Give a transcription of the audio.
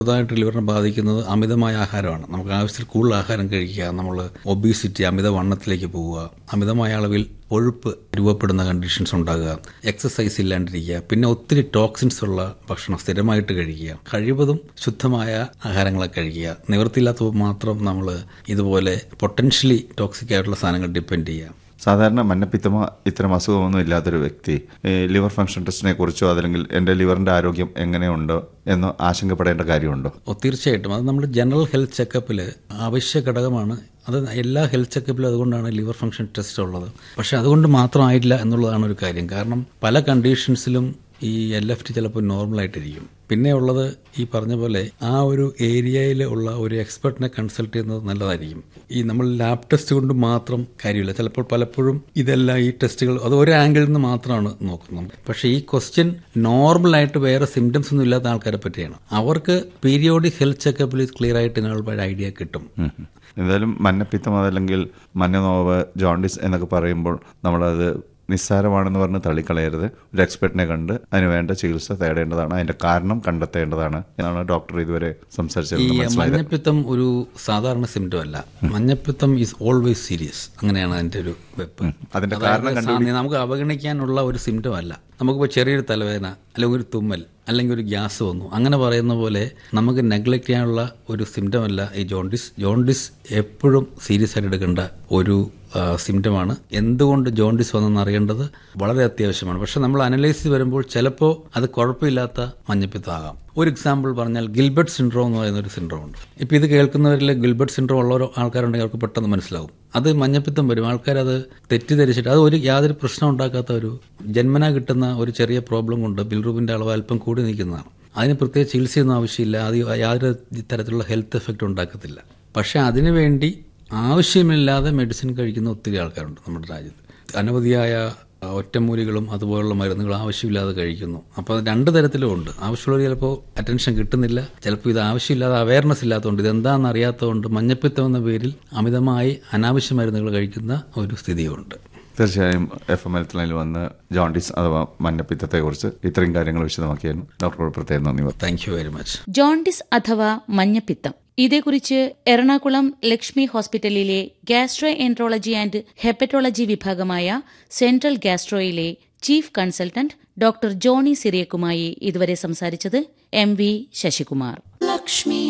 പുതുതായിട്ട് ലിവറിനെ ബാധിക്കുന്നത് അമിതമായ ആഹാരമാണ് നമുക്ക് ആവശ്യത്തിൽ കൂടുതൽ ആഹാരം കഴിക്കുക നമ്മൾ ഒബീസിറ്റി അമിത വണ്ണത്തിലേക്ക് പോവുക അമിതമായ അളവിൽ കൊഴുപ്പ് രൂപപ്പെടുന്ന കണ്ടീഷൻസ് ഉണ്ടാകുക എക്സസൈസ് ഇല്ലാണ്ടിരിക്കുക പിന്നെ ഒത്തിരി ടോക്സിൻസ് ഉള്ള ഭക്ഷണം സ്ഥിരമായിട്ട് കഴിക്കുക കഴിവതും ശുദ്ധമായ ആഹാരങ്ങളൊക്കെ കഴിക്കുക നിവൃത്തിയില്ലാത്തപ്പോൾ മാത്രം നമ്മൾ ഇതുപോലെ പൊട്ടൻഷ്യലി ടോക്സിക് ആയിട്ടുള്ള സാധനങ്ങൾ ഡിപ്പെൻഡ് ചെയ്യുക സാധാരണ മഞ്ഞപ്പിത്തമോ ഇത്തരം അസുഖമൊന്നും ഇല്ലാത്തൊരു വ്യക്തി ഈ ലിവർ ഫംഗ്ഷൻ ടെസ്റ്റിനെ കുറിച്ചോ അതല്ലെങ്കിൽ എൻ്റെ ലിവറിൻ്റെ ആരോഗ്യം എങ്ങനെയുണ്ടോ എന്ന് ആശങ്കപ്പെടേണ്ട കാര്യമുണ്ടോ ഓ, തീർച്ചയായിട്ടും അത് നമ്മൾ ജനറൽ ഹെൽത്ത് ചെക്കപ്പിൽ അവശ്യ ഘടകമാണ് അത് എല്ലാ ഹെൽത്ത് ചെക്കപ്പിലും അതുകൊണ്ടാണ് ലിവർ ഫംഗ്ഷൻ ടെസ്റ്റ് ഉള്ളത് പക്ഷെ അതുകൊണ്ട് മാത്രമായില്ല എന്നുള്ളതാണ് ഒരു കാര്യം കാരണം പല കണ്ടീഷൻസിലും ഈ എൽ എഫ് ടി ചിലപ്പോൾ നോർമലായിട്ടിരിക്കും പിന്നെ ഉള്ളത് ഈ പറഞ്ഞ പോലെ ആ ഒരു ഏരിയയിൽ ഉള്ള ഒരു എക്സ്പെർട്ടിനെ കൺസൾട്ട് ചെയ്യുന്നത് നല്ലതായിരിക്കും ഈ നമ്മൾ ലാബ് ടെസ്റ്റ് കൊണ്ട് മാത്രം കാര്യമില്ല ചിലപ്പോൾ പലപ്പോഴും ഇതെല്ലാം ഈ ടെസ്റ്റുകൾ അത് ഒരു ആംഗിളിൽ നിന്ന് മാത്രമാണ് നോക്കുന്നത് പക്ഷേ ഈ ക്വസ്റ്റ്യൻ നോർമലായിട്ട് വേറെ സിംറ്റംസ് ഒന്നും ഇല്ലാത്ത ആൾക്കാരെ പറ്റിയാണ് അവർക്ക് പീരിയോഡിക് ഹെൽത്ത് ചെക്കപ്പിൽ ക്ലിയർ ആയിട്ട് ഇതിനുള്ള ഐഡിയ കിട്ടും ഉം. എന്തായാലും മഞ്ഞപ്പിത്തം അതല്ലെങ്കിൽ മഞ്ഞനോവ് ജോണ്ടിസ് എന്നൊക്കെ പറയുമ്പോൾ നമ്മളത് നിസ്സാരമാണെന്ന് പറഞ്ഞ് തള്ളിക്കളയരുത് ഒരു എക്സ്പെർട്ടിനെ കണ്ട് അതിന് വേണ്ട ചികിത്സ തേടേണ്ടതാണ് അതിന്റെ കാരണം കണ്ടെത്തേണ്ടതാണ് എന്നാണ് ഡോക്ടർ ഇതുവരെ ഈ സംസാരിച്ചത് മനസ്സിലായത് മഞ്ഞപ്പിത്തം ഒരു സാധാരണ സിംറ്റം അല്ല മഞ്ഞപ്പിത്തം ഈസ് ഓൾവേസ് സീരിയസ് അങ്ങനെയാണ് അതിന്റെ ഒരു വെപ്പ് അതിന്റെ അതായത് കാരണം സാ- നമുക്ക് അവഗണിക്കാനുള്ള ഒരു സിംറ്റം അല്ല നമുക്കിപ്പോൾ ചെറിയൊരു തലവേദന അല്ലെങ്കിൽ ഒരു തുമ്മൽ അല്ലെങ്കിൽ ഒരു ഗ്യാസ് വന്നു അങ്ങനെ പറയുന്ന പോലെ നമുക്ക് നെഗ്ലക്ട് ചെയ്യാനുള്ള ഒരു സിംറ്റം അല്ല ഈ ജോണ്ടിസ് ജോണ്ടിസ് എപ്പോഴും സീരിയസ് ആയിട്ട് എടുക്കേണ്ട ഒരു സിംറ്റമാണ് എന്തുകൊണ്ട് ജോണ്ടിസ് വന്നെന്ന് അറിയേണ്ടത് വളരെ അത്യാവശ്യമാണ് പക്ഷെ നമ്മൾ അനലൈസ് ചെയ്ത് വരുമ്പോൾ ചിലപ്പോൾ അത് കുഴപ്പമില്ലാത്ത മഞ്ഞപ്പിത്തമാകാം ഒരു എക്സാമ്പിൾ പറഞ്ഞാൽ ഗിൽബർട്ട് സിൻഡ്രോം എന്ന് പറയുന്ന ഒരു സിൻഡ്രോം ഉണ്ട് ഇപ്പോൾ ഇത് കേൾക്കുന്നവരിൽ ഗിൽബർട്ട് സിൻഡ്രോം ഉള്ള ആൾക്കാരുണ്ടെങ്കിൽ അവർക്ക് പെട്ടെന്ന് മനസ്സിലാവും അത് മഞ്ഞപ്പിത്തം വരും ആൾക്കാരത് തെറ്റിദ്ധരിച്ചിട്ട് അത് ഒരു യാതൊരു പ്രശ്നം ഉണ്ടാക്കാത്ത ഒരു ജന്മന കിട്ടുന്ന ഒരു ചെറിയ പ്രോബ്ലം കൊണ്ട് ബിൽറൂബിൻ്റെ അളവ് അല്പം കൂടി നിൽക്കുന്നതാണ് അതിന് പ്രത്യേക ചികിത്സയൊന്നും ആവശ്യമില്ല അത് യാതൊരു തരത്തിലുള്ള ഹെൽത്ത് എഫക്റ്റ് ഉണ്ടാക്കത്തില്ല പക്ഷേ അതിനുവേണ്ടി ആവശ്യമില്ലാതെ മെഡിസിൻ കഴിക്കുന്ന ഒത്തിരി ആൾക്കാരുണ്ട് നമ്മുടെ രാജ്യത്ത് അനവധിയായ ആ, ഒറ്റമൂലികളും അതുപോലുള്ള മരുന്നുകൾ ആവശ്യമില്ലാതെ കഴിക്കുന്നു അപ്പോൾ അത് രണ്ട് തരത്തിലും ഉണ്ട് ആവശ്യമുള്ളവർ ചിലപ്പോൾ അറ്റൻഷൻ കിട്ടുന്നില്ല ചിലപ്പോൾ ഇത് ആവശ്യമില്ലാതെ അവയർനെസ് ഇല്ലാത്തതുകൊണ്ട് ഇതെന്താണെന്ന് അറിയാത്തതുകൊണ്ട് മഞ്ഞപ്പിത്തം എന്ന പേരിൽ അമിതമായി അനാവശ്യ മരുന്നുകൾ കഴിക്കുന്ന ഒരു സ്ഥിതിയുണ്ട് തീർച്ചയായും എഫ് എം ഹെൽത്ത് ലൈനിൽ വന്ന് ജോണ്ടിസ് അഥവാ മഞ്ഞപ്പിത്തത്തെക്കുറിച്ച് ഇത്രയും കാര്യങ്ങൾ വിശദമാക്കിയായിരുന്നു ഡോക്ടറോട് പ്രത്യേകം നന്ദി പറഞ്ഞു thank you very much jaundice അഥവാ മഞ്ഞപ്പിത്തം ഇതേക്കുറിച്ച് എറണാകുളം ലക്ഷ്മി ഹോസ്പിറ്റലിലെ ഗാസ്ട്രോ എൻട്രോളജി ആൻഡ് ഹെപ്പറ്റോളജി വിഭാഗമായ സെൻട്രൽ ഗാസ്ട്രോയിലെ ചീഫ് കൺസൾട്ടന്റ് ഡോക്ടർ ജോണി സിറിയക്കുമായി ഇതുവരെ സംസാരിച്ചത് എം വി ശശികുമാർ ലക്ഷ്മി